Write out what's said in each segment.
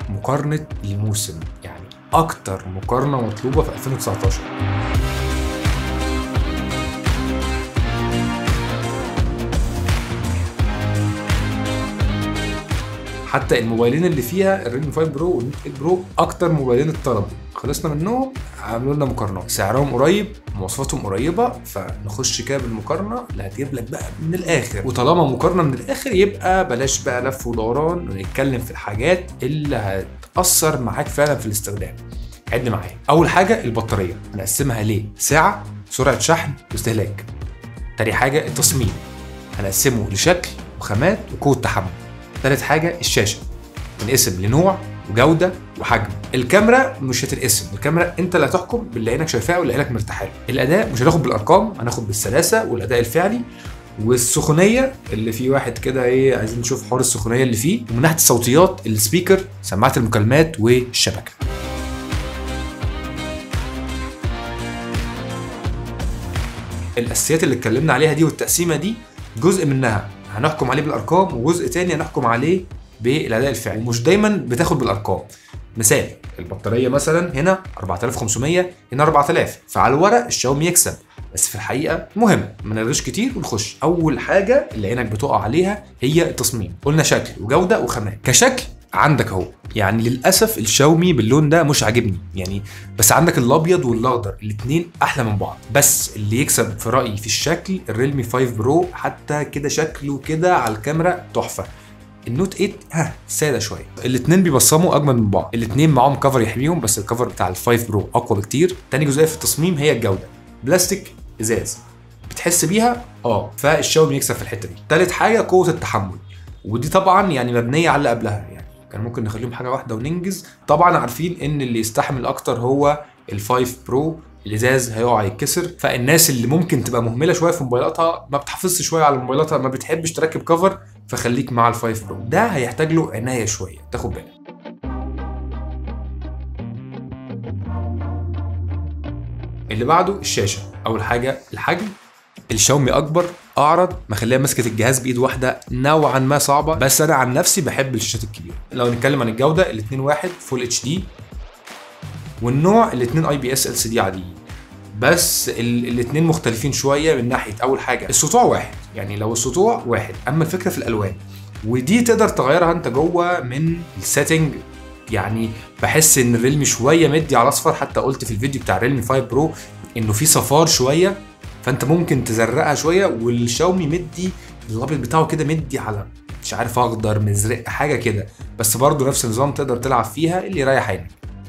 مقارنه الموسم يعني اكتر مقارنه مطلوبه في 2019 حتى الموبايلين اللي فيها الريدمي 5 برو والنوت 8 برو اكتر موبايلين اتطلبوا خلصنا منهم عملوا لنا مقارنات سعرهم قريب مواصفاتهم قريبه فنخش كده بالمقارنه اللي هتجيب لك بقى من الاخر وطالما مقارنه من الاخر يبقى بلاش بقى لف ودوران ونتكلم في الحاجات اللي هتاثر معاك فعلا في الاستخدام عد معايا اول حاجه البطاريه هنقسمها ليه ساعه سرعه شحن واستهلاك تاني حاجه التصميم هنقسمه لشكل وخامات وقوه تحمل تالت حاجه الشاشه تنقسم لنوع وجوده وحجم الكاميرا مش هتنقسم الكاميرا انت اللي هتحكم باللي عينك شايفاه واللي عينك مرتاحه له الاداء مش هناخد بالارقام هناخد بالسلاسه والاداء الفعلي والسخونيه اللي في واحد كده ايه عايزين نشوف حوار السخونيه اللي فيه ومن ناحيه الصوتيات السبيكر سماعه المكالمات والشبكه الاساسيات اللي اتكلمنا عليها دي والتقسيمه دي جزء منها هنحكم عليه بالارقام وجزء تاني هنحكم عليه بالاداء الفعلي مش دايما بتاخد بالارقام مثال البطاريه مثلا هنا 4500 هنا 4000 فعلى الورق الشاومي يكسب بس في الحقيقه مهم ما نرغيش كتير ونخش اول حاجه اللي عينك بتقع عليها هي التصميم قلنا شكل وجوده وخامات كشكل عندك اهو يعني للاسف الشاومي باللون ده مش عاجبني يعني بس عندك الابيض والاخضر الاثنين احلى من بعض بس اللي يكسب في رايي في الشكل الريلمي 5 برو حتى كده شكله كده على الكاميرا تحفه النوت 8 ها ساده شويه الاثنين بيبصموا اجمل من بعض الاثنين معاهم كفر يحميهم بس الكفر بتاع ال 5 برو اقوى بكتير تاني جزئيه في التصميم هي الجوده بلاستيك ازاز بتحس بيها اه فالشاومي يكسب في الحته دي تالت حاجه قوه التحمل ودي طبعا يعني مبنيه على اللي قبلها يعني كان ممكن نخليهم حاجه واحده وننجز طبعا عارفين ان اللي يستحمل اكتر هو ال5 برو الازاز هيقع يتكسر فالناس اللي ممكن تبقى مهمله شويه في موبايلاتها ما بتحافظش شويه على موبايلاتها ما بتحبش تركب كفر فخليك مع ال5 برو ده هيحتاج له عنايه شويه تاخد بالك اللي بعده الشاشه اول حاجه الحجم الشاومي اكبر اعرض مخليها ماسكه الجهاز بايد واحده نوعا ما صعبه بس انا عن نفسي بحب الشاشات الكبيره لو نتكلم عن الجوده الاثنين واحد فول اتش دي والنوع الاثنين اي بي اس ال سي دي عاديين بس الاثنين مختلفين شويه من ناحيه اول حاجه السطوع واحد يعني لو السطوع واحد اما الفكره في الالوان ودي تقدر تغيرها انت جوه من السيتنج يعني بحس ان الريلمي شويه مدي على اصفر حتى قلت في الفيديو بتاع الريلمي 5 برو انه في صفار شويه فانت ممكن تزرقها شويه والشاومي مدي الابيض بتاعه كده مدي على مش عارف اخضر مزرق حاجه كده بس برضه نفس النظام تقدر تلعب فيها اللي يريح عينك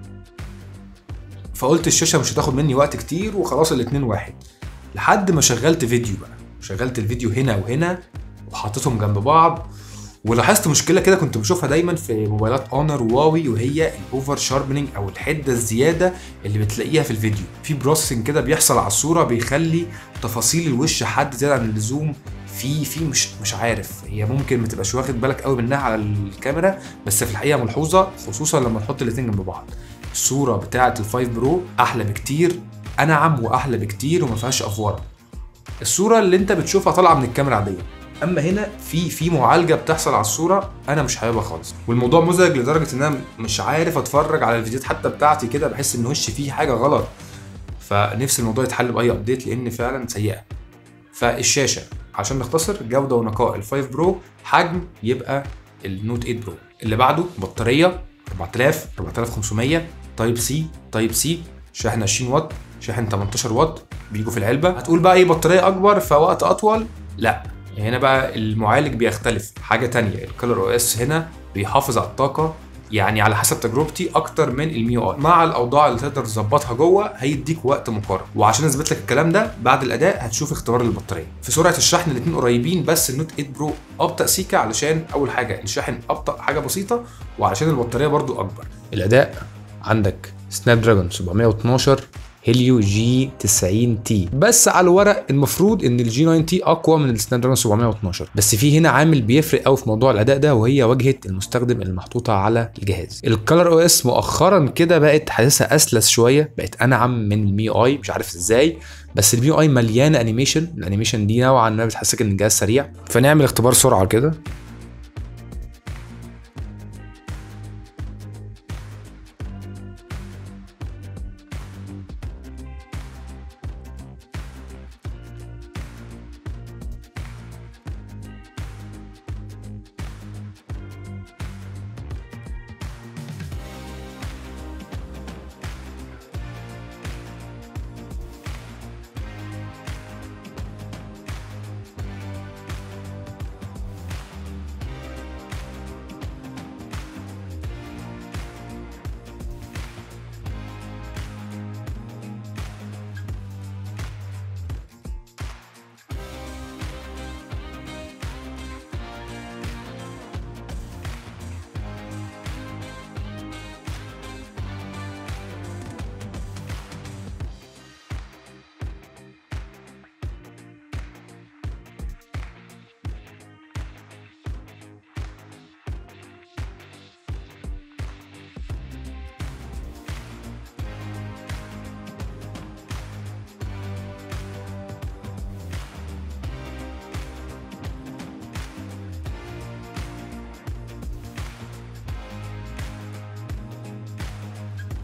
فقلت الشاشه مش هتاخد مني وقت كتير وخلاص الاتنين واحد لحد ما شغلت فيديو بقى شغلت الفيديو هنا وهنا وحطيتهم جنب بعض ولاحظت مشكله كده كنت بشوفها دايما في موبايلات اونر وواوي وهي الاوفر شاربنينج او الحده الزياده اللي بتلاقيها في الفيديو في بروسيسنج كده بيحصل على الصوره بيخلي تفاصيل الوش حد زياده عن اللزوم في في مش مش عارف هي ممكن ما تبقاش واخد بالك قوي منها على الكاميرا بس في الحقيقه ملحوظه خصوصا لما نحط الاتنين جنب بعض الصوره بتاعه ال5 برو احلى بكتير انعم واحلى بكتير وما فيهاش افوره الصوره اللي انت بتشوفها طالعه من الكاميرا عاديه اما هنا في في معالجه بتحصل على الصوره انا مش حاببها خالص والموضوع مزعج لدرجه ان انا مش عارف اتفرج على الفيديوهات حتى بتاعتي كده بحس ان وشي فيه حاجه غلط فنفسي الموضوع يتحل باي ابديت لان فعلا سيئه فالشاشه عشان نختصر جوده ونقاء ال5 برو حجم يبقى النوت 8 برو اللي بعده بطاريه 4000 4500 تايب سي تايب سي شاحن 20 واط شاحن 18 واط بيجوا في العلبه هتقول بقى ايه بطاريه اكبر فوقت اطول لا هنا بقى المعالج بيختلف حاجه تانية الكلر او اس هنا بيحافظ على الطاقه يعني على حسب تجربتي اكتر من الميو اي مع الاوضاع اللي تقدر تظبطها جوه هيديك وقت مقارن وعشان اثبت لك الكلام ده بعد الاداء هتشوف اختبار للبطاريه في سرعه الشحن الاثنين قريبين بس النوت 8 برو ابطا سيكا علشان اول حاجه الشاحن ابطا حاجه بسيطه وعشان البطاريه برضو اكبر الاداء عندك سناب دراجون 712 هيليو جي 90 تي بس على الورق المفروض ان الجي 90 تي اقوى من السناب دراجون 712 بس في هنا عامل بيفرق قوي في موضوع الاداء ده وهي واجهه المستخدم المحطوطه على الجهاز الكالر او اس مؤخرا كده بقت حاسسها اسلس شويه بقت انعم من المي اي مش عارف ازاي بس المي اي مليانه انيميشن الانيميشن دي نوعا ما بتحسسك ان الجهاز سريع فنعمل اختبار سرعه كده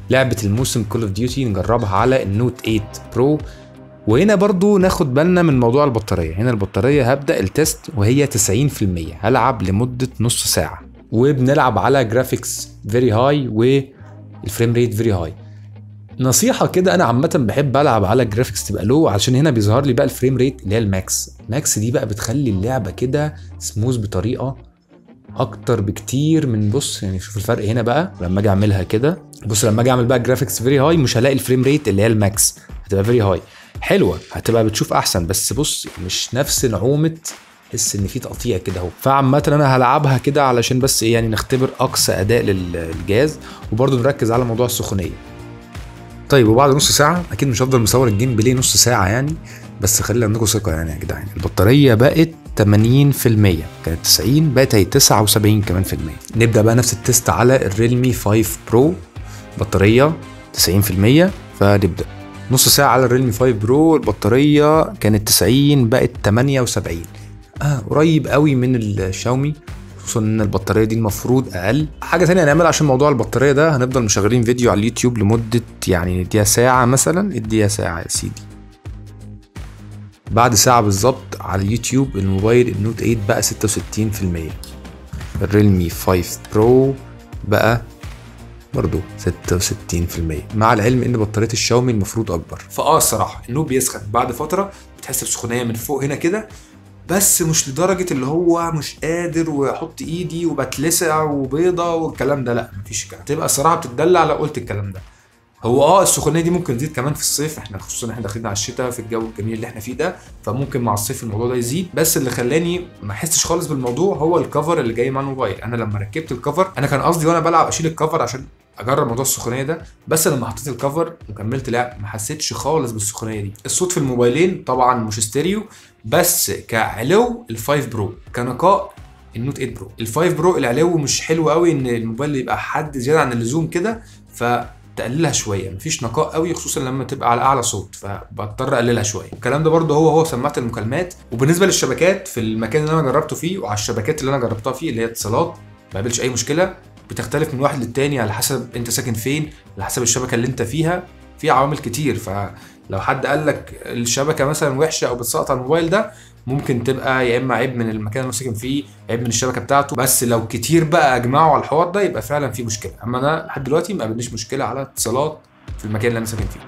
لعبه الموسم كول اوف ديوتي نجربها على النوت 8 برو وهنا برضو ناخد بالنا من موضوع البطاريه هنا البطاريه هبدا التست وهي 90% هلعب لمده نص ساعه وبنلعب على جرافيكس فيري هاي والفريم ريت فيري هاي نصيحة كده أنا عامة بحب ألعب على جرافيكس تبقى لو علشان هنا بيظهر لي بقى الفريم ريت اللي هي الماكس، ماكس دي بقى بتخلي اللعبة كده سموث بطريقة أكتر بكتير من بص يعني شوف الفرق هنا بقى لما أجي أعملها كده بص لما أجي أعمل بقى جرافيكس فيري هاي مش هلاقي الفريم ريت اللي هي الماكس هتبقى فيري هاي حلوة هتبقى بتشوف أحسن بس بص مش نفس نعومة تحس ان في تقطيع كده اهو فعامة انا هلعبها كده علشان بس ايه يعني نختبر اقصى اداء للجهاز وبرضه نركز على موضوع السخونيه طيب وبعد نص ساعة أكيد مش هفضل مصور الجيم بلاي نص ساعة يعني بس خلي عندكم ثقة يعني يا جدعان البطارية بقت 80% كانت 90 بقت هي 79 كمان في المية نبدأ بقى نفس التست على الريلمي 5 برو بطارية 90% فنبدأ نص ساعة على الريلمي 5 برو البطارية كانت 90 بقت 78 اه قريب قوي من الشاومي خصوصا ان البطاريه دي المفروض اقل حاجه تانية هنعملها عشان موضوع البطاريه ده هنفضل مشغلين فيديو على اليوتيوب لمده يعني اديها ساعه مثلا اديها ساعه يا سيدي بعد ساعه بالظبط على اليوتيوب الموبايل النوت 8 بقى 66% الريلمي 5 برو بقى برضه 66% مع العلم ان بطاريه الشاومي المفروض اكبر فاه الصراحه النوت بيسخن بعد فتره بتحس بسخونيه من فوق هنا كده بس مش لدرجه اللي هو مش قادر واحط ايدي وبتلسع وبيضه والكلام ده لا مفيش كده تبقى الصراحه بتدلع لو قلت الكلام ده هو اه السخونيه دي ممكن تزيد كمان في الصيف احنا خصوصا احنا داخلين على الشتاء في الجو الجميل اللي احنا فيه ده فممكن مع الصيف الموضوع ده يزيد بس اللي خلاني ما احسش خالص بالموضوع هو الكفر اللي جاي مع الموبايل انا لما ركبت الكفر انا كان قصدي وانا بلعب اشيل الكفر عشان اجرب موضوع السخونيه ده بس لما حطيت الكفر وكملت لعب ما حسيتش خالص بالسخونيه دي الصوت في الموبايلين طبعا مش ستيريو بس كعلو ال5 برو كنقاء النوت 8 برو ال5 برو العلو مش حلو قوي ان الموبايل يبقى حد زياده عن اللزوم كده فتقللها شويه مفيش نقاء قوي خصوصا لما تبقى على اعلى صوت فبضطر اقللها شويه الكلام ده برده هو هو سماعه المكالمات وبالنسبه للشبكات في المكان اللي انا جربته فيه وعلى الشبكات اللي انا جربتها فيه اللي هي اتصالات ما قابلش اي مشكله بتختلف من واحد للتاني على حسب انت ساكن فين على حسب الشبكه اللي انت فيها في عوامل كتير فلو حد قال لك الشبكه مثلا وحشه او بتسقط على الموبايل ده ممكن تبقى يا اما عيب من المكان اللي هو ساكن فيه عيب من الشبكه بتاعته بس لو كتير بقى اجمعوا على الحوار ده يبقى فعلا في مشكله اما انا لحد دلوقتي ما قابلنيش مشكله على اتصالات في المكان اللي انا ساكن فيه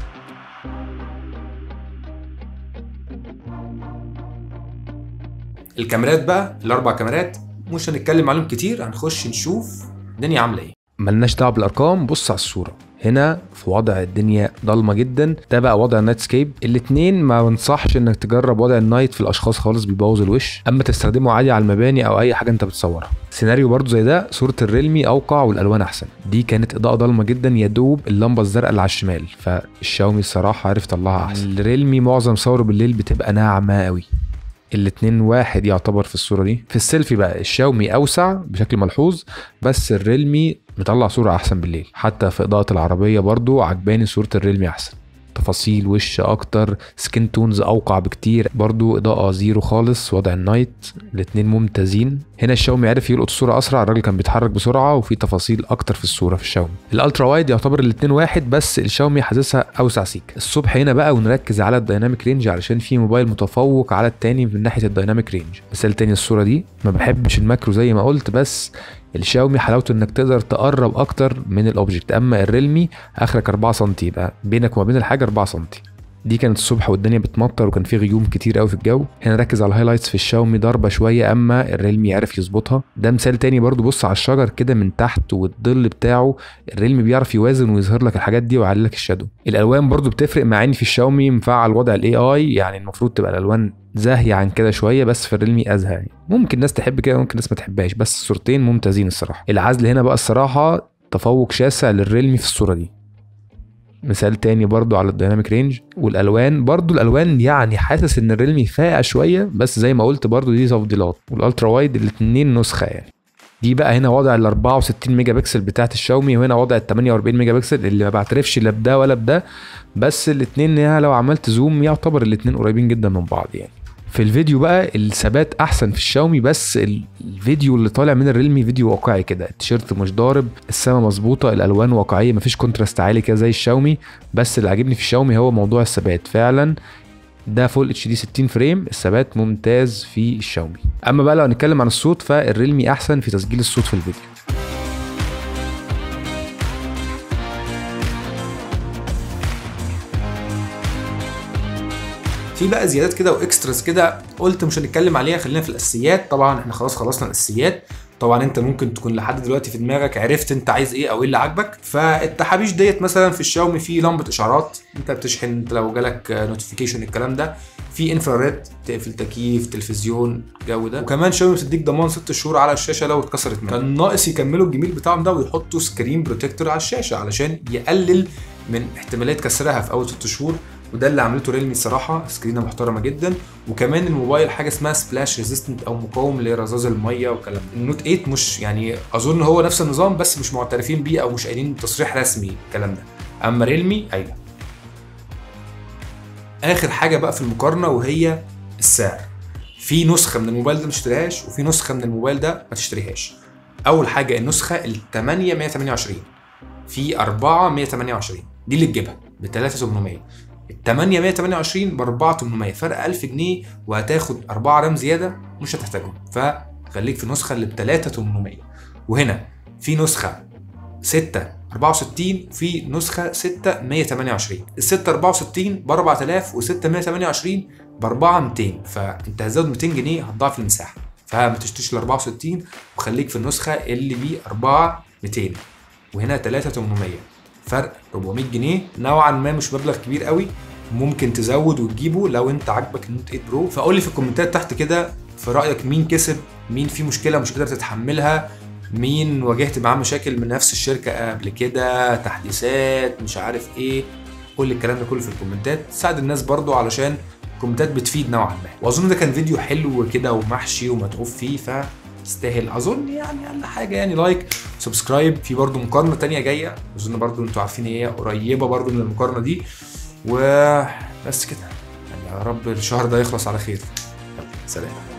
الكاميرات بقى الاربع كاميرات مش هنتكلم عليهم كتير هنخش نشوف الدنيا عامله ايه ملناش دعوه بالارقام بص على الصوره هنا في وضع الدنيا ضلمه جدا ده بقى وضع النايت سكيب الاثنين ما بنصحش انك تجرب وضع النايت في الاشخاص خالص بيبوظ الوش اما تستخدمه عادي على المباني او اي حاجه انت بتصورها سيناريو برضو زي ده صوره الريلمي اوقع والالوان احسن دي كانت اضاءه ضلمه جدا يا دوب اللمبه الزرقاء اللي على الشمال فالشاومي الصراحه عرف يطلعها احسن الريلمي معظم صوره بالليل بتبقى ناعمه قوي الاتنين واحد يعتبر في الصوره دي في السيلفي بقى الشاومي اوسع بشكل ملحوظ بس الريلمي مطلع صوره احسن بالليل حتى في اضاءه العربيه برضو عجباني صوره الريلمي احسن تفاصيل وش اكتر سكين تونز اوقع بكتير برضو اضاءه زيرو خالص وضع النايت الاتنين ممتازين هنا الشاومي عرف يلقط الصوره اسرع الراجل كان بيتحرك بسرعه وفي تفاصيل اكتر في الصوره في الشاومي الالترا وايد يعتبر الاتنين واحد بس الشاومي حاسسها اوسع سيك الصبح هنا بقى ونركز على الدايناميك رينج علشان في موبايل متفوق على التاني من ناحيه الدايناميك رينج مثال تاني الصوره دي ما بحبش الماكرو زي ما قلت بس الشاومي حلاوته انك تقدر تقرب اكتر من الاوبجكت اما الريلمي اخرك 4 سم يبقى بينك وما بين الحاجه 4 سم دي كانت الصبح والدنيا بتمطر وكان في غيوم كتير قوي في الجو هنا ركز على الهايلايتس في الشاومي ضربه شويه اما الريلمي عرف يظبطها ده مثال تاني برضو بص على الشجر كده من تحت والظل بتاعه الريلمي بيعرف يوازن ويظهر لك الحاجات دي ويعلي لك الشادو الالوان برضو بتفرق مع اني في الشاومي مفعل وضع الاي اي يعني المفروض تبقى الالوان زاهيه عن كده شويه بس في الريلمي ازهى يعني ممكن ناس تحب كده ممكن ناس ما تحبهاش بس الصورتين ممتازين الصراحه العزل هنا بقى الصراحه تفوق شاسع للريلمي في الصوره دي مثال تاني برضو على الديناميك رينج والالوان برضو الالوان يعني حاسس ان الريلمي فاقع شويه بس زي ما قلت برضو دي تفضيلات والالترا وايد الاتنين نسخه يعني دي بقى هنا وضع ال 64 ميجا بكسل بتاعت الشاومي وهنا وضع ال 48 ميجا بكسل اللي ما بعترفش لا بده ولا بده بس الاتنين يعني لو عملت زوم يعتبر الاتنين قريبين جدا من بعض يعني في الفيديو بقى الثبات احسن في الشاومي بس ال- الفيديو اللي طالع من الريلمي فيديو واقعي كده التيشيرت مش ضارب السما مظبوطه الالوان واقعيه مفيش كونتراست عالي كده زي الشاومي بس اللي عاجبني في الشاومي هو موضوع الثبات فعلا ده فول اتش دي 60 فريم الثبات ممتاز في الشاومي اما بقى لو هنتكلم عن الصوت فالريلمي احسن في تسجيل الصوت في الفيديو في بقى زيادات كده واكستراز كده قلت مش هنتكلم عليها خلينا في الاساسيات طبعا احنا خلاص خلصنا الاساسيات طبعا انت ممكن تكون لحد دلوقتي في دماغك عرفت انت عايز ايه او ايه اللي عاجبك فالتحابيش ديت مثلا في الشاومي في لمبه اشعارات انت بتشحن انت لو جالك نوتيفيكيشن الكلام ده في انفراريد تقفل تكييف تلفزيون الجو ده وكمان شاومي بتديك ضمان 6 شهور على الشاشه لو اتكسرت منك كان ناقص يكملوا الجميل بتاعهم ده ويحطوا سكرين بروتكتور على الشاشه علشان يقلل من احتماليه كسرها في اول 6 شهور وده اللي عملته ريلمي الصراحه سكرينه محترمه جدا وكمان الموبايل حاجه اسمها سبلاش ريزيستنت او مقاوم لرذاذ الميه والكلام ده النوت 8 مش يعني اظن هو نفس النظام بس مش معترفين بيه او مش قايلين تصريح رسمي الكلام ده اما ريلمي قايله اخر حاجه بقى في المقارنه وهي السعر في نسخه من الموبايل ده ما تشتريهاش وفي نسخه من الموبايل ده ما تشتريهاش اول حاجه النسخه ال 8 128 في 4 128 دي اللي تجيبها ب 3800 ال 8 128 ب 4800 فرق 1000 جنيه وهتاخد 4 رام زياده مش هتحتاجهم فخليك في النسخه اللي ب 3800 وهنا في نسخه 6 64 في نسخه 6 128 ال 6 64 ب 4000 و 6 128 ب 4 200 فانت هتزود 200 جنيه هتضاعف المساحه فما تشتريش ال 64 وخليك في النسخه اللي ب 4 200 وهنا 3 800 فرق 400 جنيه نوعا ما مش مبلغ كبير قوي ممكن تزود وتجيبه لو انت عاجبك النوت 8 برو فقول لي في الكومنتات تحت كده في رايك مين كسب مين فيه مشكله مش قادر تتحملها مين واجهت معاه مشاكل من نفس الشركه قبل كده تحديثات مش عارف ايه قول لي الكلام ده كله في الكومنتات ساعد الناس برضو علشان الكومنتات بتفيد نوعا ما واظن ده كان فيديو حلو كده ومحشي ومتعوب فيه فيستاهل اظن يعني اقل حاجه يعني لايك سبسكرايب في برضو مقارنه تانية جايه اظن برضو انتوا عارفين هي قريبه برضو من المقارنه دي وبس كده يعني يا رب الشهر ده يخلص على خير يلا سلام